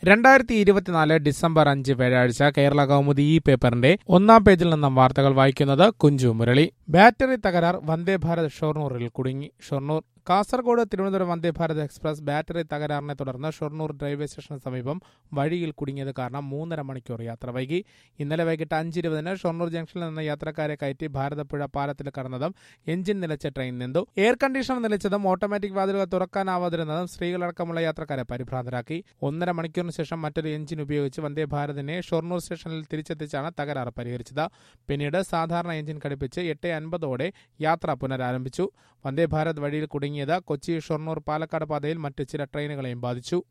രണ്ടായിരത്തി ഇരുപത്തിനാല് ഡിസംബർ അഞ്ച് വ്യാഴാഴ്ച കേരള കൗമുദി ഈ പേപ്പറിന്റെ ഒന്നാം പേജിൽ നിന്നും വാർത്തകൾ വായിക്കുന്നത് കുഞ്ചു മുരളി ബാറ്ററി തകരാർ വന്ദേ ഭാരത് ഷൊർണൂറിൽ കുടുങ്ങി ഷൊർണൂർ കാസർഗോഡ് തിരുവനന്തപുരം വന്ദേ ഭാരത് എക്സ്പ്രസ് ബാറ്ററി തകരാറിനെ തുടർന്ന് ഷൊർണൂർ റെയിൽവേ സ്റ്റേഷന് സമീപം വഴിയിൽ കുടുങ്ങിയത് കാരണം മൂന്നര മണിക്കൂർ യാത്ര വൈകി ഇന്നലെ വൈകിട്ട് അഞ്ചിരുപതിന് ഷൊർണൂർ ജംഗ്ഷനിൽ നിന്ന് യാത്രക്കാരെ കയറ്റി ഭാരതപ്പുഴ പാലത്തിൽ കടന്നതും എഞ്ചിൻ നിലച്ച ട്രെയിൻ നിന്നു എയർ കണ്ടീഷണർ നിലച്ചതും ഓട്ടോമാറ്റിക് വാതിലുകൾ തുറക്കാനാവാതിരുന്നതും സ്ത്രീകളടക്കമുള്ള യാത്രക്കാരെ പരിഭ്രാന്തരാക്കി ഒന്നര മണിക്കൂറിന് ശേഷം മറ്റൊരു എഞ്ചിൻ ഉപയോഗിച്ച് വന്ദേ ഭാരതിനെ ഷൊർണൂർ സ്റ്റേഷനിൽ തിരിച്ചെത്തിച്ചാണ് തകരാറ് പരിഹരിച്ചത് പിന്നീട് സാധാരണ എഞ്ചിൻ ഘടിപ്പിച്ച് എട്ട് അൻപതോടെ യാത്ര പുനരാരംഭിച്ചു വന്ദേ ഭാരത് വഴിയിൽ കുടുങ്ങിയത് കൊച്ചി ഷൊർണൂർ പാലക്കാട് പാതയിൽ മറ്റ് ചില ട്രെയിനുകളെയും ബാധിച്ചു